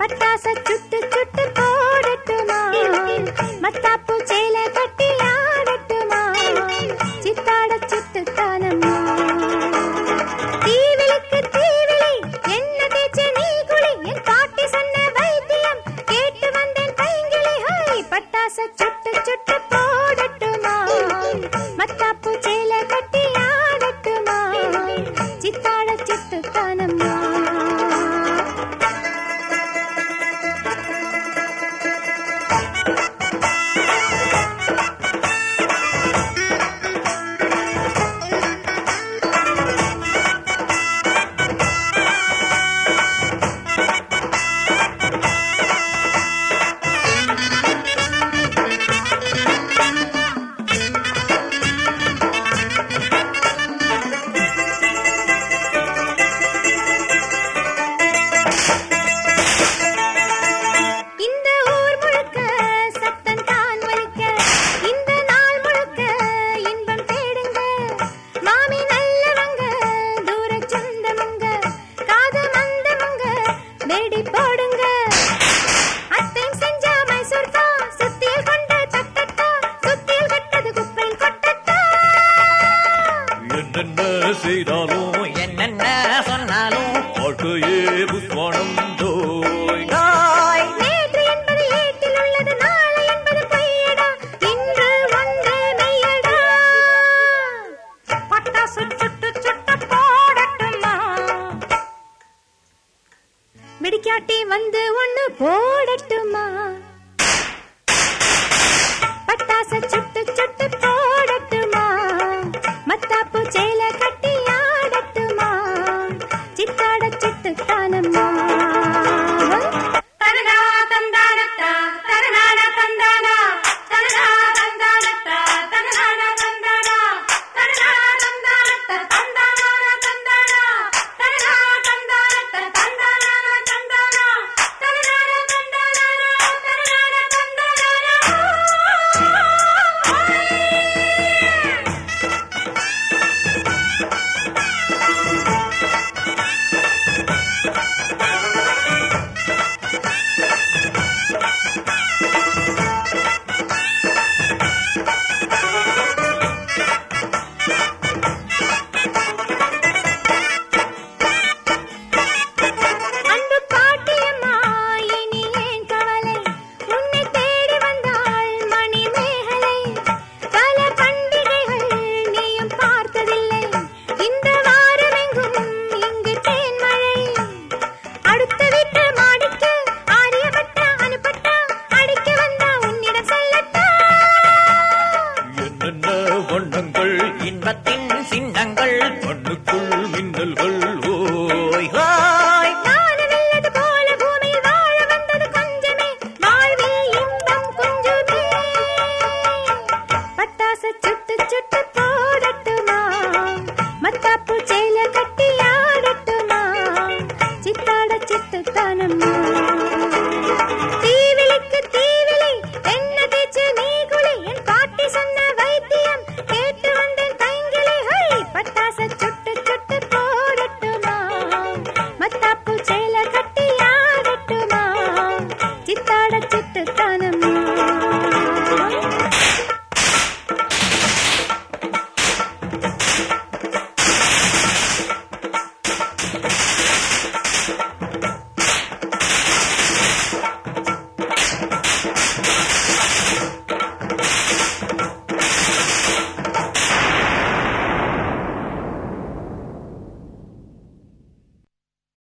பட்டாச சுட்டு சுட்டு போடட்டுமா மத்தாப்பு சேல கட்டி ஆடட்டுமா சித்தாட சுட்டு தானம்மா தீவிலிக்கு தீவிலி என்ன தேய்ச்ச நீ குளி என் பாட்டி சொன்ன வைத்தியம் கேட்டு வந்தேன் பைங்கிளி ஹோய் பட்டாச சுட்டு சுட்டு போடட்டுமா மத்தாப்பு சேல கட்டி ஆடட்டுமா சித்தாட சுட்டு தானம்மா இந்த ஊர் முழுக்க சத்தம் தான் ஒலிக்க இந்த நாள் முழுக்க இன்பம் தேடுங்க மாமி நல்லவங்க தூர சொந்தமுங்க காது மந்தமுங்க வெடி போடுங்க அத்தை செஞ்சா மைசூர் தா சுத்தியல் கொண்ட தட்டட்டா சுத்தியல் கட்டது குப்பையில் கொட்டட்டா என்னென்ன செய்தாலும் என்னென்ன சொன்னாலும் வாழ்க்கையே புஸ்வானம் தோய் நோய் நேற்று என்பது ஏட்டில் உள்ளது நாளை என்பது பொய்யடா இன்று ஒன்று மெய்யடா பட்டாசு சுட்டு சுட்டு போடட்டுமா மிடிக்காட்டி வந்து ஒண்ணு போடட்டுமா பட்டாச சுட்டு சுட்டு போடட்டுமா மத்தாப்பு சேல கட்டி ஆடட்டுமா சித்தாட சிட்டு தானம்மா தனனா தந்தானத்தா தனனான தந்தானா தனனா தந்தானத்தா தனனான தந்தானா தனனா தந்தானத்தா தந்தானான தந்தானா தனனா தந்தானத்தா தந்தானான தந்தானா தனனான தந்தானானா தனனான தந்தானானா அன்பு பாட்டியம்மா இனி ஏன் கவலை உன்னை தேடி வந்தாள் மணிமேகலை பல பண்டிகைகள் நீயும் பார்த்ததில்லை இந்த வாரமெங்கும் இங்கு தேன்மழை அடுத்த வீட்டு மாடிக்கு ஆரியப்பட்டா அனுப்பட்டா அடிக்க வந்தா உன்னிடம் சொல்லட்டா என்னென்ன வண்ணங்கள் இன்பத்தின் சின்னங்கள் கண்ணுக்குள் மின்னல்கள் ஓய் ஹோய் நானமில்லது போல பூமியில் வாழ வந்தது கொஞ்சமே வாழ்வில் இன்பம் கொஞ்சமே பட்டாச சுட்டு சுட்டு போடட்டுமா மத்தாப்பு சேல கட்டி ஆடட்டுமா சித்தாட சிட்டு தானம்மா